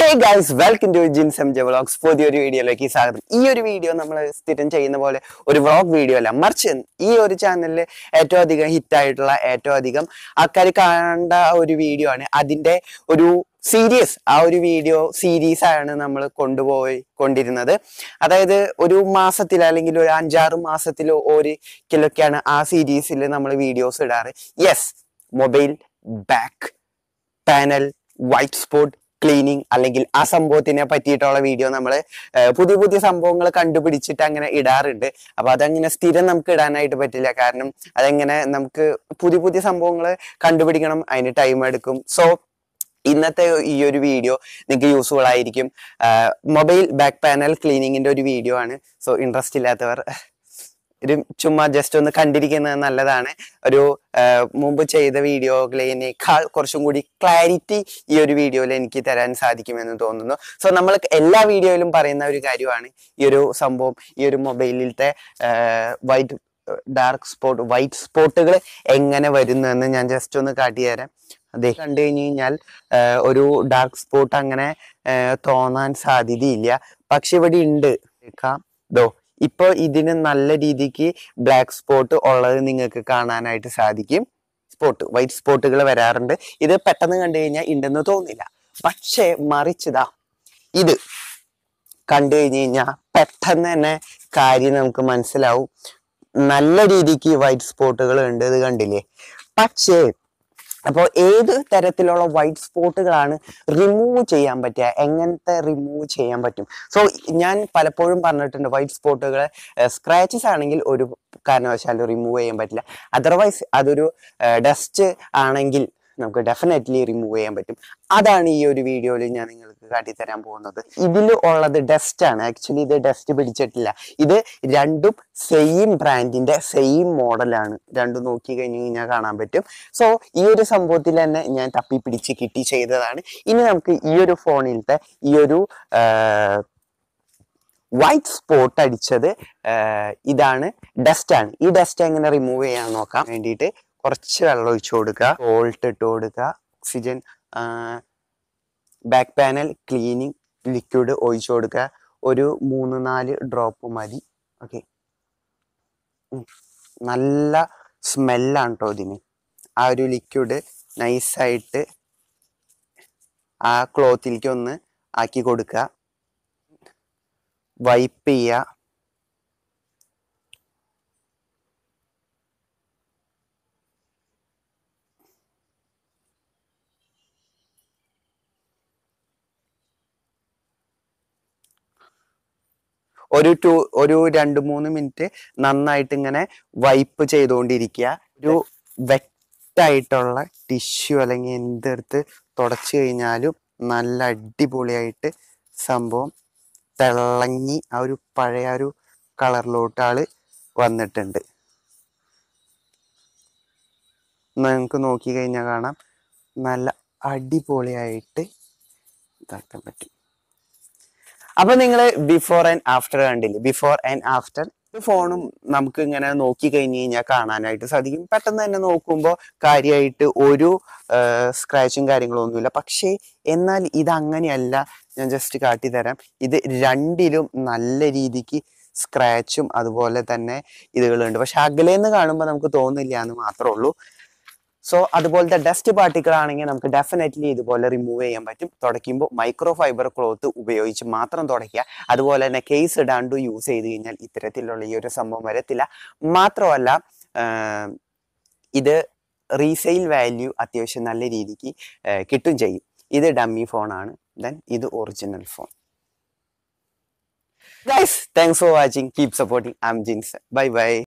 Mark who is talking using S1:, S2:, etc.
S1: guys welcome to Jins M J vlogs പുതിയൊരു വീഡിയോയിലേക്ക് സ്വാഗതം ഈ ഒരു വീഡിയോ നമ്മൾ സ്ഥിരം ചെയ്യുന്ന പോലെ ഒരു വ്ളോഗ് വീഡിയോ അല്ല മറിച്ച് ഈ ഒരു ചാനലിൽ ഏറ്റവും അധികം ഹിറ്റ് ആയിട്ടുള്ള ഏറ്റവും അധികം ആൾക്കാർ കാണേണ്ട ഒരു വീഡിയോ ആണ് അതിന്റെ ഒരു സീരീസ് ആ ഒരു വീഡിയോ സീരീസ് ആണ് നമ്മൾ കൊണ്ടുപോയി കൊണ്ടിരുന്നത് അതായത് ഒരു മാസത്തിൽ അല്ലെങ്കിൽ ഒരു അഞ്ചാറ് മാസത്തിൽ ഒരിക്കലൊക്കെയാണ് ആ സീരീസിൽ നമ്മൾ വീഡിയോസ് ഇടാറ് yes mobile back panel white spot cleaning അല്ലെങ്കിൽ ആ സംഭവത്തിനെ പറ്റിയിട്ടുള്ള വീഡിയോ നമ്മൾ പുതിയ പുതിയ സംഭവങ്ങൾ കണ്ടുപിടിച്ചിട്ട് അങ്ങനെ ഇടാറുണ്ട് അപ്പൊ അതങ്ങനെ സ്ഥിരം നമുക്ക് ഇടാനായിട്ട് പറ്റില്ല കാരണം അതെങ്ങനെ നമുക്ക് പുതിയ പുതിയ സംഭവങ്ങൾ കണ്ടുപിടിക്കണം അതിന് ടൈം എടുക്കും സോ ഇന്നത്തെ ഈ ഒരു വീഡിയോ നിങ്ങൾക്ക് യൂസ്ഫുൾ ആയിരിക്കും മൊബൈൽ ബാക്ക് പാനൽ ക്ലീനിങ്ങിന്റെ ഒരു വീഡിയോ ആണ് സോ ഇൻട്രസ്റ്റ് ഇല്ലാത്തവർ ഒരു ചുമ്മാ ജസ്റ്റ് ഒന്ന് കണ്ടിരിക്കുന്നത് നല്ലതാണ് ഒരു ആ, മുമ്പ് ചെയ്ത വീഡിയോകളേക്കാൾ കുറച്ചും കൂടി ക്ലാരിറ്റി ഈ ഒരു വീഡിയോയിൽ എനിക്ക് തരാൻ സാധിക്കുമെന്ന് തോന്നുന്നു സോ നമ്മൾ എല്ലാ വീഡിയോയിലും പറയുന്ന ഒരു കാര്യമാണ് ഈ ഒരു സംഭവം ഈ ഒരു മൊബൈലിലത്തെ വൈറ്റ് ഡാർക്ക് സ്പോട്ട് വൈറ്റ് സ്പോട്ടുകൾ എങ്ങനെ വരുന്നു എന്ന് ഞാൻ ജസ്റ്റ് ഒന്ന് കാട്ടിത്തരാം അതേ കണ്ടു കഴിഞ്ഞു കഴിഞ്ഞാൽ ആ, ഒരു ഡാർക്ക് സ്പോട്ട് അങ്ങനെ ആ, തോന്നാൻ സാധ്യതയില്ല പക്ഷെ ഇവിടെ ഉണ്ട് കാം ദോ ഇപ്പൊ ഇതിന് നല്ല രീതിക്ക് ബ്ലാക്ക് സ്പോട്ട് ഉള്ളത് നിങ്ങൾക്ക് കാണാനായിട്ട് സാധിക്കും സ്പോട്ട് വൈറ്റ് സ്പോട്ടുകൾ വരാറുണ്ട് ഇത് പെട്ടെന്ന് കണ്ടു കഴിഞ്ഞാൽ ഉണ്ടെന്ന് തോന്നില്ല പക്ഷേ മറിച്ചതാ ഇത് കണ്ടു കഴിഞ്ഞു കഴിഞ്ഞാൽ പെട്ടെന്ന് തന്നെ കാര്യം നമുക്ക് മനസ്സിലാവും നല്ല രീതിക്ക് വൈറ്റ് സ്പോട്ടുകൾ ഉണ്ട് ഇത് കണ്ടില്ലേ പക്ഷേ അപ്പോൾ ഏത് തരത്തിലുള്ള വൈറ്റ് സ്പോട്ടുകളാണ് റിമൂവ് ചെയ്യാൻ പറ്റുക എങ്ങനത്തെ റിമൂവ് ചെയ്യാൻ പറ്റും സോ ഞാൻ പലപ്പോഴും പറഞ്ഞിട്ടുണ്ട് വൈറ്റ് സ്പോട്ടുകൾ സ്ക്രാച്ചസ് ആണെങ്കിൽ ഒരു കാരണവശാലും റിമൂവ് ചെയ്യാൻ പറ്റില്ല അതർവൈസ് അതൊരു ഡസ്റ്റ് ആണെങ്കിൽ നമുക്ക് ഡെഫിനറ്റ്ലി റിമൂവ് ചെയ്യാൻ പറ്റും അതാണ് ഈ ഒരു വീഡിയോയിൽ ഞാൻ നിങ്ങൾക്ക് കാട്ടിത്തരാൻ പോകുന്നത് ഇതിൽ ഉള്ളത് ഡസ്റ്റ് ആണ് ആക്ച്വലി ഇത് ഡസ്റ്റ് പിടിച്ചിട്ടില്ല ഇത് രണ്ടും സെയിം ബ്രാൻഡിന്റെ സെയിം മോഡലാണ് രണ്ടും നോക്കി കഴിഞ്ഞ് കഴിഞ്ഞാൽ കാണാൻ പറ്റും സോ ഈ ഒരു സംഭവത്തിൽ തന്നെ ഞാൻ തപ്പി പിടിച്ച് കിട്ടി ചെയ്തതാണ് ഇനി നമുക്ക് ഈ ഒരു ഫോണിലത്തെ ഈ ഒരു വൈറ്റ് സ്പോട്ട് അടിച്ചത് ആ, ഇതാണ് ഡസ്റ്റ് ആണ് ഈ ഡസ്റ്റ് എങ്ങനെ റിമൂവ് ചെയ്യാൻ നോക്കാം വേണ്ടിയിട്ട് കുറച്ച് വെള്ളം ഒഴിച്ചു കൊടുക്കുക സോൾട്ട് ഇട്ട് കൊടുക്കുക oxygen back panel cleaning liquid ഒഴിച്ചു കൊടുക്കുക ഒരു മൂന്ന് നാല് ഡ്രോപ്പ് മതി ഓക്കെ നല്ല സ്മെല്ലാണ് കേട്ടോ ഇതിന് ആ ഒരു ലിക്വിഡ് നൈസായിട്ട് ആ ക്ലോത്തിലേക്ക് ഒന്ന് ആക്കി കൊടുക്കുക വൈപ്പ് ചെയ്യുക ഒരു ടു ഒരു രണ്ട് മൂന്ന് മിനിറ്റ് നന്നായിട്ട് ഇങ്ങനെ വൈപ്പ് ചെയ്തുകൊണ്ടിരിക്കുക ഒരു വെറ്റായിട്ടുള്ള ടിഷ്യൂ അല്ലെങ്കിൽ എന്തെടുത്ത് തുടച്ചു കഴിഞ്ഞാലും നല്ല അടിപൊളിയായിട്ട് സംഭവം തിളങ്ങി ആ ഒരു പഴയ ആ ഒരു കളറിലോട്ട് ആള് വന്നിട്ടുണ്ട് നിങ്ങൾക്ക് നോക്കി കഴിഞ്ഞാൽ കാണാം നല്ല അടിപൊളിയായിട്ട് ഇതാക്കാൻ പറ്റും അപ്പൊ നിങ്ങൾ ബിഫോർ ആൻഡ് ആഫ്റ്റർ കണ്ടില്ലേ ബിഫോർ ആൻഡ് ആഫ്റ്റർ ഫോണും നമുക്ക് ഇങ്ങനെ നോക്കി കഴിഞ്ഞ് കഴിഞ്ഞാൽ കാണാനായിട്ട് സാധിക്കും പെട്ടെന്ന് തന്നെ നോക്കുമ്പോൾ കാര്യമായിട്ട് ഒരു സ്ക്രാച്ചും കാര്യങ്ങളും ഒന്നുമില്ല പക്ഷേ എന്നാൽ ഇത് അങ്ങനെയല്ല ഞാൻ ജസ്റ്റ് കാട്ടിത്തരാം ഇത് രണ്ടിലും നല്ല രീതിക്ക് സ്ക്രാച്ചും അതുപോലെ തന്നെ ഇതുകളുണ്ട് പക്ഷെ അകലേന്ന് കാണുമ്പോൾ നമുക്ക് തോന്നില്ല എന്ന് മാത്രമേ ഉള്ളൂ സോ അതുപോലത്തെ ഡസ്റ്റ് പാർട്ടിക്കിൾ ആണെങ്കിൽ നമുക്ക് ഡെഫിനറ്റ്ലി ഇതുപോലെ റിമൂവ് ചെയ്യാൻ പറ്റും തുടയ്ക്കുമ്പോൾ മൈക്രോ ഫൈബർ ക്ലോത്ത് ഉപയോഗിച്ച് മാത്രം തുടയ്ക്കുക അതുപോലെ തന്നെ കേസ് ഇടാണ്ട് യൂസ് ചെയ്ത് കഴിഞ്ഞാൽ ഇത്തരത്തിലുള്ള ഈ ഒരു സംഭവം വരത്തില്ല മാത്രമല്ല ആഹ്, ഇത് റീസെയിൽ വാല്യൂ അത്യാവശ്യം നല്ല രീതിക്ക് ആഹ്, കിട്ടും ചെയ്യും ഇത് ഡമ്മി ഫോണാണ് ദെൻ ഇത് original phone guys thanks for watching keep supporting I'm Jins bye by